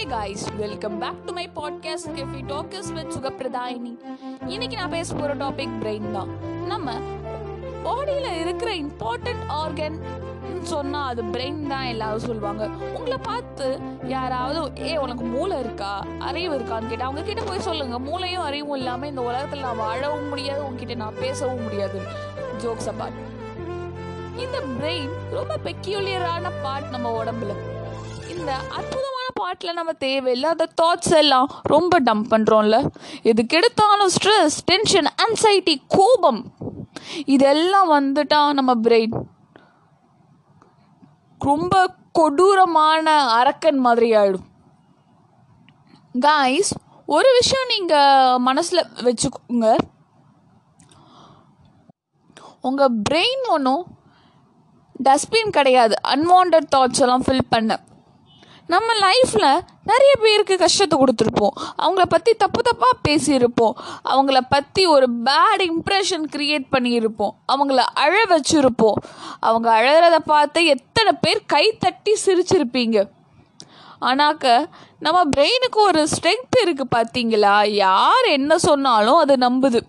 hi guys welcome back to my podcast Kefi Talkers with Sugapradhayini இன்னைக்கு நான் பேச போகிற டாபிக் பிரெயின் தான் நம்ம பாடியில் இருக்கிற இம்பார்ட்டன்ட் ஆர்கன் சொன்னால் அது பிரெயின் தான் எல்லாரும் சொல்லுவாங்க உங்களை பார்த்து யாராவது ஏ உனக்கு மூளை இருக்கா அறிவு இருக்கான்னு கேட்டால் அவங்க கிட்ட போய் சொல்லுங்க மூளையும் அறிவும் இல்லாமல் இந்த உலகத்தில் நான் வாழவும் முடியாது உங்ககிட்ட நான் பேசவும் முடியாது ஜோக்ஸ் அப்பார்ட் இந்த பிரெயின் ரொம்ப பெக்யூலியரான பார்ட் நம்ம உடம்புல இந்த அற்புதமான பாட்டில் நம்ம தேவையில்லாத தாட்ஸ் எல்லாம் ரொம்ப டம்ப் பண்ணுறோம்ல எதுக்கு எடுத்தாலும் ஸ்ட்ரெஸ் டென்ஷன் anxiety கோபம் இதெல்லாம் வந்துட்டா நம்ம பிரெயின் ரொம்ப கொடூரமான அரக்கன் மாதிரி ஆயிடும் காய்ஸ் ஒரு விஷயம் நீங்கள் மனசில் வச்சுக்கோங்க உங்கள் பிரெயின் ஒன்றும் டஸ்ட்பின் கிடையாது அன்வான்ட் தாட்ஸ் எல்லாம் ஃபில் பண்ண நம்ம லைஃப்பில் நிறைய பேருக்கு கஷ்டத்தை கொடுத்துருப்போம் அவங்கள பற்றி தப்பு தப்பாக பேசியிருப்போம் அவங்கள பற்றி ஒரு பேட் இம்ப்ரெஷன் க்ரியேட் பண்ணியிருப்போம் அவங்கள அழ வச்சுருப்போம் அவங்க அழகிறத பார்த்து எத்தனை பேர் கை தட்டி சிரிச்சிருப்பீங்க ஆனாக்க நம்ம பிரெயினுக்கு ஒரு ஸ்ட்ரென்த் இருக்குது பார்த்தீங்களா யார் என்ன சொன்னாலும் அது நம்புது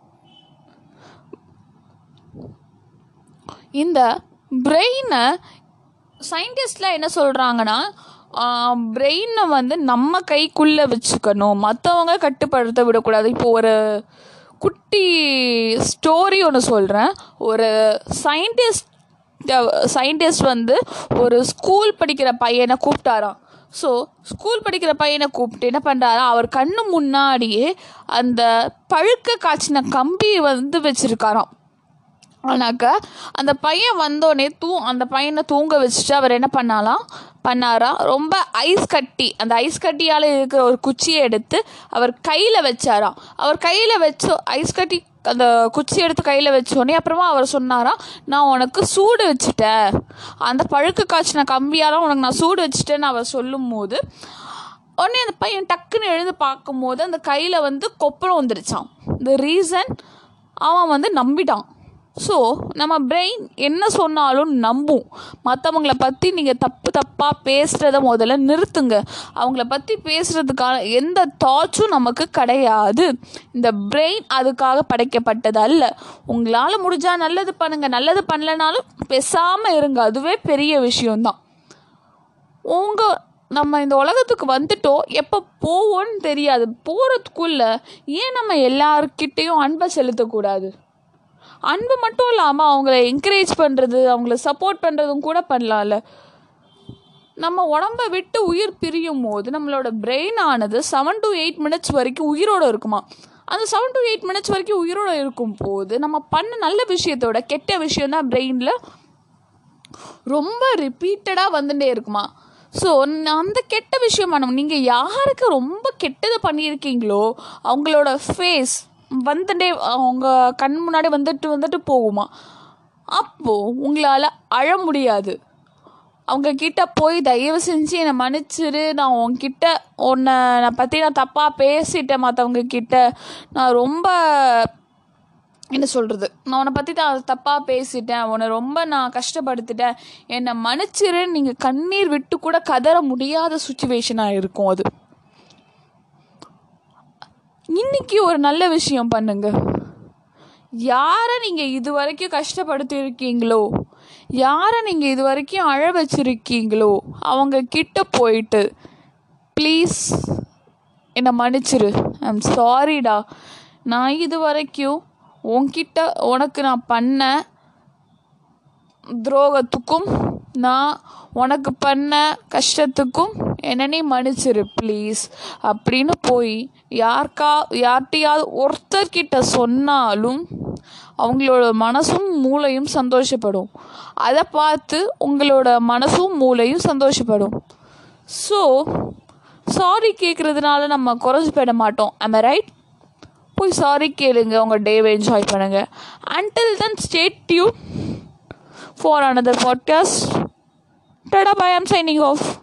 இந்த பிரெயினை சயின்டிஸ்ட்லாம் என்ன சொல்கிறாங்கன்னா பிரெயினை வந்து நம்ம கைக்குள்ளே வச்சுக்கணும் மற்றவங்க கட்டுப்படுத்த விடக்கூடாது இப்போ ஒரு குட்டி ஸ்டோரி ஒன்று சொல்கிறேன் ஒரு சயின்டிஸ்ட் சயின்டிஸ்ட் வந்து ஒரு ஸ்கூல் படிக்கிற பையனை கூப்பிட்டாராம் ஸோ ஸ்கூல் படிக்கிற பையனை கூப்பிட்டு என்ன பண்ணுறாரா அவர் கண்ணு முன்னாடியே அந்த பழுக்க காய்ச்சின கம்பி வந்து வச்சுருக்காராம் ஆனாக்க அந்த பையன் வந்தோடனே தூ அந்த பையனை தூங்க வச்சுட்டு அவர் என்ன பண்ணாலாம் பண்ணாரா ரொம்ப ஐஸ் கட்டி அந்த ஐஸ் கட்டியால் இருக்கிற ஒரு குச்சியை எடுத்து அவர் கையில் வச்சாராம் அவர் கையில் வச்சு ஐஸ் கட்டி அந்த குச்சி எடுத்து கையில் வச்சோடனே அப்புறமா அவர் சொன்னாராம் நான் உனக்கு சூடு வச்சுட்டேன் அந்த பழுக்க காய்ச்சின கம்பியால் உனக்கு நான் சூடு வச்சுட்டேன்னு அவர் சொல்லும் போது உடனே அந்த பையன் டக்குன்னு எழுந்து பார்க்கும்போது அந்த கையில் வந்து கொப்பளம் வந்துருச்சான் இந்த ரீசன் அவன் வந்து நம்பிட்டான் ஸோ நம்ம பிரெயின் என்ன சொன்னாலும் நம்பும் மற்றவங்கள பற்றி நீங்கள் தப்பு தப்பாக பேசுகிறத முதல்ல நிறுத்துங்க அவங்கள பற்றி பேசுகிறதுக்கான எந்த தாட்ஸும் நமக்கு கிடையாது இந்த பிரெயின் அதுக்காக படைக்கப்பட்டது அல்ல உங்களால் முடிஞ்சால் நல்லது பண்ணுங்கள் நல்லது பண்ணலைனாலும் பேசாமல் இருங்க அதுவே பெரிய விஷயம்தான் உங்கள் நம்ம இந்த உலகத்துக்கு வந்துட்டோம் எப்போ போவோன்னு தெரியாது போகிறதுக்குள்ள ஏன் நம்ம எல்லாருக்கிட்டேயும் அன்பை செலுத்தக்கூடாது அன்பு மட்டும் இல்லாமல் அவங்கள என்கரேஜ் பண்ணுறது அவங்கள சப்போர்ட் பண்ணுறதும் கூட பண்ணலாம்ல நம்ம உடம்பை விட்டு உயிர் பிரியும் போது நம்மளோட பிரெயின் ஆனது செவன் டு எயிட் மினிட்ஸ் வரைக்கும் உயிரோடு இருக்குமா அந்த செவன் டு எயிட் மினிட்ஸ் வரைக்கும் உயிரோடு இருக்கும் போது நம்ம பண்ண நல்ல விஷயத்தோட கெட்ட விஷயம் தான் பிரெயினில் ரொம்ப ரிப்பீட்டடாக வந்துட்டே இருக்குமா ஸோ அந்த கெட்ட விஷயம் நம்ம நீங்கள் யாருக்கு ரொம்ப கெட்டது பண்ணியிருக்கீங்களோ அவங்களோட ஃபேஸ் வந்துட்டே அவங்க கண் முன்னாடி வந்துட்டு வந்துட்டு போகுமா அப்போது உங்களால் அழ முடியாது அவங்க கிட்ட போய் தயவு செஞ்சு என்னை மன்னிச்சிரு நான் உன்கிட்ட உன்னை நான் பற்றி நான் தப்பாக பேசிட்டேன் மற்றவங்க கிட்ட நான் ரொம்ப என்ன சொல்கிறது நான் உன்னை பற்றி தான் தப்பாக பேசிட்டேன் உன்னை ரொம்ப நான் கஷ்டப்படுத்திட்டேன் என்னை மன்னிச்சிருன்னு நீங்கள் கண்ணீர் விட்டு கூட கதற முடியாத சுச்சுவேஷனாக இருக்கும் அது இன்னைக்கு ஒரு நல்ல விஷயம் பண்ணுங்க யாரை நீங்கள் இது வரைக்கும் கஷ்டப்படுத்தி இருக்கீங்களோ யாரை நீங்கள் இது வரைக்கும் அழ வச்சிருக்கீங்களோ அவங்க கிட்ட போயிட்டு ப்ளீஸ் என்னை மன்னிச்சிரு ஐம் சாரிடா நான் இது வரைக்கும் உன்கிட்ட உனக்கு நான் பண்ண துரோகத்துக்கும் நான் உனக்கு பண்ண கஷ்டத்துக்கும் என்ன நீ மன்னிச்சிரு ப்ளீஸ் அப்படின்னு போய் யாருக்கா யார்கிட்டையாவது ஒருத்தர்கிட்ட சொன்னாலும் அவங்களோட மனசும் மூளையும் சந்தோஷப்படும் அதை பார்த்து உங்களோட மனசும் மூளையும் சந்தோஷப்படும் ஸோ சாரி கேட்குறதுனால நம்ம குறைஞ்சு போயிட மாட்டோம் am I ரைட் போய் சாரி கேளுங்க உங்கள் டேவை என்ஜாய் பண்ணுங்கள் அன்டில் தென் ஸ்டேட் டியூ for another podcast tada bye i'm signing off